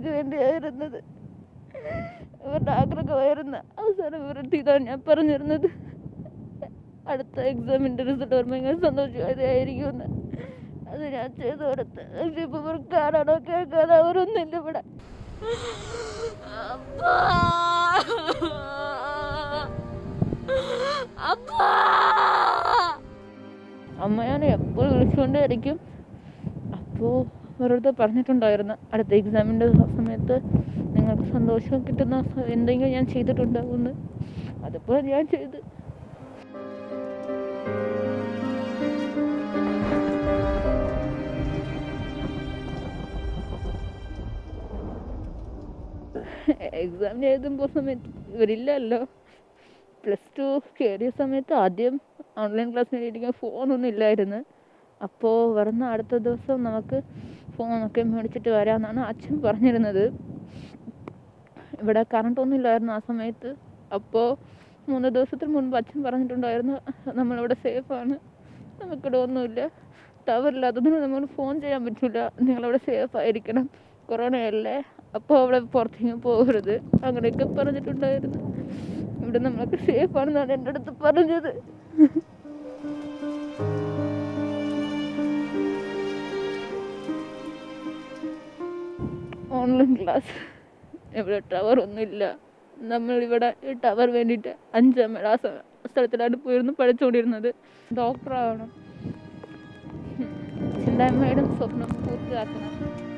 എനിക്ക് വേണ്ടിയായിരുന്നത് ഇവരുടെ ആഗ്രഹമായിരുന്നു അവസാനം ഇവരുടെ ഇതാണ് ഞാൻ പറഞ്ഞിരുന്നത് അടുത്ത എക്സാമിൻ്റെ റിസൾട്ട് വരുമ്പോൾ ഇങ്ങനെ സന്തോഷമായിരിക്കുമെന്ന് അത് ഞാൻ ചെയ്തു കൊടുത്ത് പക്ഷെ ഇപ്പൊ ഇവർ കാണാനോ കേൾക്കാനോ അവരൊന്നുമില്ല ഇവിടെ അപ്പാ. അപ്പാ. അമ്മയാണ് എപ്പോഴും വിളിച്ചുകൊണ്ടേയിരിക്കും അപ്പോൾ വെറുതെ പറഞ്ഞിട്ടുണ്ടായിരുന്നു അടുത്ത എക്സാമിൻ്റെ സമയത്ത് നിങ്ങൾക്ക് സന്തോഷം കിട്ടുന്ന സ- എന്തെങ്കിലും ഞാൻ ചെയ്തിട്ടുണ്ടാവുമെന്ന് അതിപ്പോൾ ഞാൻ ചെയ്ത് എക്സാമിന് എഴുതുമ്പോൾ സമയത്ത് ഇവരില്ലല്ലോ പ്ലസ് ടു കയറിയ സമയത്ത് ആദ്യം ഓൺലൈൻ ക്ലാസ്സിന് ഇരിക്കാൻ ഫോണൊന്നും ഇല്ലായിരുന്നു അപ്പോൾ വരുന്ന അടുത്ത ദിവസം നമുക്ക് ഫോണൊക്കെ മേടിച്ചിട്ട് വരാമെന്നാണ് അച്ഛൻ പറഞ്ഞിരുന്നത് ഇവിടെ കറണ്ട് ഒന്നും ഇല്ലായിരുന്നു ആ സമയത്ത് അപ്പോൾ മൂന്ന് ദിവസത്തിന് മുൻപ് അച്ഛൻ പറഞ്ഞിട്ടുണ്ടായിരുന്നു നമ്മളിവിടെ സേഫാണ് നമുക്കിവിടെ ഒന്നുമില്ല ടവർ ഇല്ലാത്തതിന് നമ്മൾ ഫോൺ ചെയ്യാൻ പറ്റില്ല നിങ്ങളവിടെ സേഫ് ആയിരിക്കണം കൊറോണയല്ലേ അപ്പോൾ അവിടെ പുറത്തേക്ക് പോകരുത് അങ്ങനെയൊക്കെ പറഞ്ഞിട്ടുണ്ടായിരുന്നു ഇവിടെ നമ്മളൊക്കെ സേഫ് ആണെന്നാണ് എൻ്റെ അടുത്ത് പറഞ്ഞത് ഓൺലൈൻ ക്ലാസ് ഇവിടെ ടവർ ഒന്നുമില്ല നമ്മളിവിടെ ടവർ വേണ്ടിയിട്ട് അഞ്ചാം ആ സ്ഥ- സ്ഥലത്തിലാണ് പോയിരുന്നു പഠിച്ചുകൊണ്ടിരുന്നത് ഡോക്ടറാവണം ചിന്താമ്മയുടെ സ്വപ്നം പൂർത്തിയാക്കണം